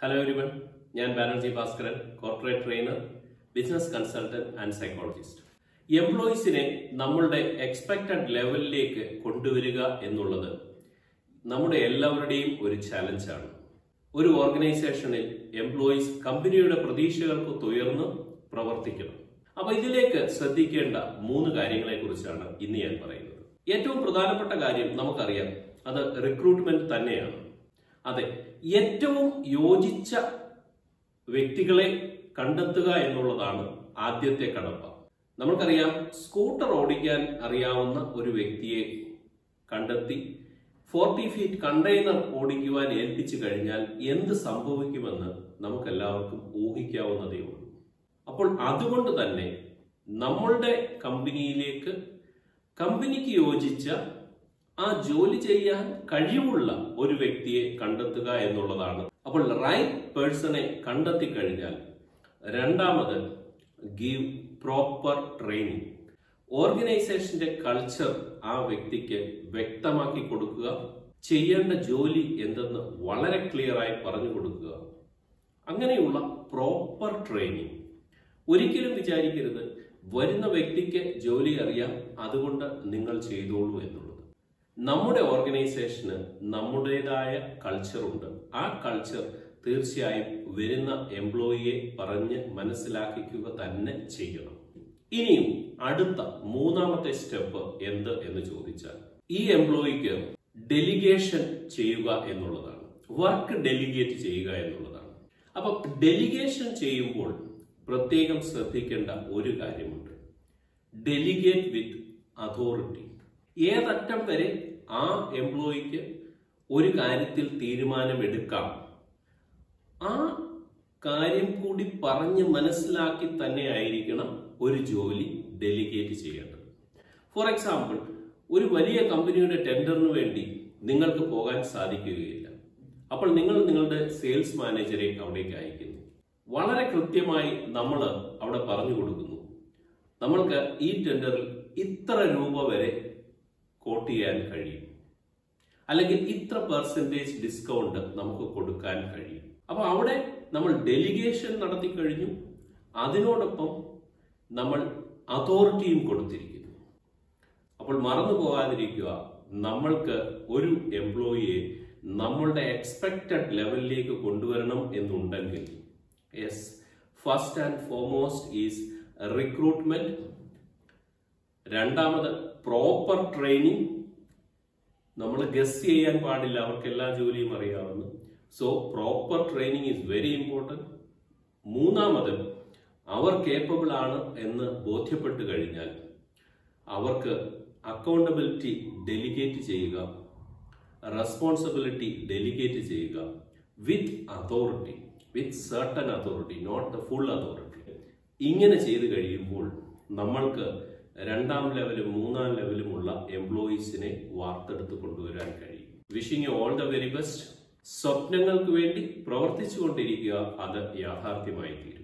hello everyone ഞാൻ Banerjee Bhaskaran corporate trainer business consultant and psychologist എംപ്ലോയീസിനെ നമ്മളുടെ എക്സ്പെക്റ്റഡ് ലെവലിലേക്ക് കൊണ്ടുവരിക എന്നുള്ളത് നമ്മുടെ എല്ലാവരുടെയും ഒരു ചാലഞ്ചാണ് ഒരു ഓർഗനൈസേഷനിൽ എംപ്ലോയീസ് കമ്പനിയുടെ പ്രതീക്ഷകൾക്ക് തുയർന്ന് പ്രവർത്തിക്കണം അപ്പൊ ഇതിലേക്ക് ശ്രദ്ധിക്കേണ്ട മൂന്ന് കാര്യങ്ങളെ കുറിച്ചാണ് ഇന്ന് ഞാൻ പറയുന്നത് ഏറ്റവും പ്രധാനപ്പെട്ട കാര്യം നമുക്കറിയാം അത് റിക്രൂട്ട്മെന്റ് തന്നെയാണ് അതെ ഏറ്റവും യോജിച്ച വ്യക്തികളെ കണ്ടെത്തുക എന്നുള്ളതാണ് ആദ്യത്തെ കടമ്പ നമുക്കറിയാം സ്കൂട്ടർ ഓടിക്കാൻ അറിയാവുന്ന ഒരു വ്യക്തിയെ കണ്ടെത്തി ഫോർട്ടി ഫീറ്റ് കണ്ടെയ്നർ ഓടിക്കുവാൻ ഏൽപ്പിച്ചു കഴിഞ്ഞാൽ എന്ത് സംഭവിക്കുമെന്ന് നമുക്കെല്ലാവർക്കും ഊഹിക്കാവുന്നതേ ഉള്ളൂ അപ്പോൾ അതുകൊണ്ട് തന്നെ നമ്മളുടെ കമ്പനിയിലേക്ക് കമ്പനിക്ക് യോജിച്ച ആ ജോലി ചെയ്യാൻ കഴിവുള്ള ഒരു വ്യക്തിയെ കണ്ടെത്തുക എന്നുള്ളതാണ് അപ്പോൾ റൈറ്റ് പേഴ്സണെ കണ്ടെത്തി കഴിഞ്ഞാൽ രണ്ടാമത് ഗീവ് പ്രോപ്പർ ട്രെയിനിങ് ഓർഗനൈസേഷന്റെ കൾച്ചർ ആ വ്യക്തിക്ക് വ്യക്തമാക്കി കൊടുക്കുക ചെയ്യേണ്ട ജോലി എന്തെന്ന് വളരെ ക്ലിയർ ആയി പറഞ്ഞു കൊടുക്കുക അങ്ങനെയുള്ള പ്രോപ്പർ ട്രെയിനിങ് ഒരിക്കലും വിചാരിക്കരുത് വരുന്ന വ്യക്തിക്ക് ജോലി അറിയാം അതുകൊണ്ട് നിങ്ങൾ ചെയ്തോളൂ എന്നുള്ളത് നമ്മുടെ ഓർഗനൈസേഷന് നമ്മുടേതായ കൾച്ചറുണ്ട് ആ കൾച്ചർ തീർച്ചയായും വരുന്ന എംപ്ലോയിയെ പറഞ്ഞ് മനസ്സിലാക്കിക്കുക തന്നെ ചെയ്യണം ഇനിയും അടുത്ത മൂന്നാമത്തെ സ്റ്റെപ്പ് എന്ത് എന്ന് ചോദിച്ചാൽ ഈ എംപ്ലോയിക്ക് ഡെലിഗേഷൻ ചെയ്യുക എന്നുള്ളതാണ് വർക്ക് ഡെലിഗേറ്റ് ചെയ്യുക എന്നുള്ളതാണ് അപ്പൊ ഡെലിഗേഷൻ ചെയ്യുമ്പോൾ പ്രത്യേകം ശ്രദ്ധിക്കേണ്ട ഒരു കാര്യമുണ്ട് ഡെലിഗേറ്റ് വിത്ത് അതോറിറ്റി ഏതറ്റം വരെ ആ എംപ്ലോയിക്ക് ഒരു കാര്യത്തിൽ തീരുമാനമെടുക്കാം ആ കാര്യം കൂടി പറഞ്ഞ് മനസ്സിലാക്കി തന്നെ ആയിരിക്കണം ഒരു ജോലി ഡെലിഗേറ്റ് ചെയ്യേണ്ടത് ഫോർ എക്സാമ്പിൾ ഒരു വലിയ കമ്പനിയുടെ ടെൻഡറിന് വേണ്ടി നിങ്ങൾക്ക് പോകാൻ സാധിക്കുകയില്ല അപ്പോൾ നിങ്ങൾ നിങ്ങളുടെ സെയിൽസ് മാനേജറെ അവിടേക്ക് അയക്കുന്നു വളരെ കൃത്യമായി നമ്മൾ അവിടെ പറഞ്ഞു കൊടുക്കുന്നു നമ്മൾക്ക് ഈ ടെൻഡറിൽ ഇത്ര രൂപ വരെ കോട്ട് ചെയ്യാൻ കഴിയും അല്ലെങ്കിൽ ഇത്ര പെർസെൻറ്റേജ് ഡിസ്കൗണ്ട് നമുക്ക് കൊടുക്കാൻ കഴിയും അപ്പൊ അവിടെ നമ്മൾ ഡെലിഗേഷൻ നടത്തി കഴിഞ്ഞു അതിനോടൊപ്പം നമ്മൾ അതോറിറ്റിയും കൊടുത്തിരിക്കുന്നു അപ്പോൾ മറന്നു പോകാതിരിക്കുക നമ്മൾക്ക് ഒരു എംപ്ലോയിയെ നമ്മളുടെ എക്സ്പെക്റ്റഡ് ലെവലിലേക്ക് കൊണ്ടുവരണം എന്നുണ്ടെങ്കിൽ yes first and foremost is recruitment രണ്ടാമത് പ്രോപ്പർ ട്രെയിനിങ് നമ്മൾ ഗസ് ചെയ്യാൻ പാടില്ല അവർക്ക് എല്ലാ ജോലിയും അറിയാവുന്നു so proper training is very important മൂന്നാമത് അവർ കേപ്പബിൾ ആണ് എന്ന് ബോധ്യപ്പെട്ട് കഴിഞ്ഞാൽ അവർക്ക് അക്കൗണ്ടബിലിറ്റി ഡെലിഗേറ്റ് ചെയ്യുക റെസ്പോൺസിബിലിറ്റി ഡെലിഗേറ്റ് ചെയ്യുക with authority with certain authority not the full authority ഇങ്ങനെ ചെയ്തു കഴിയുമ്പോൾ നമ്മൾക്ക് രണ്ടാം ലെവലും മൂന്നാം ലെവലുമുള്ള എംപ്ലോയീസിനെ വാർത്തെടുത്ത് കൊണ്ടുവരാൻ കഴിയും wishing you all the very best സ്വപ്നങ്ങൾക്ക് വേണ്ടി പ്രവർത്തിച്ചുകൊണ്ടിരിക്കുക അത് യാഥാർത്ഥ്യമായി തീരും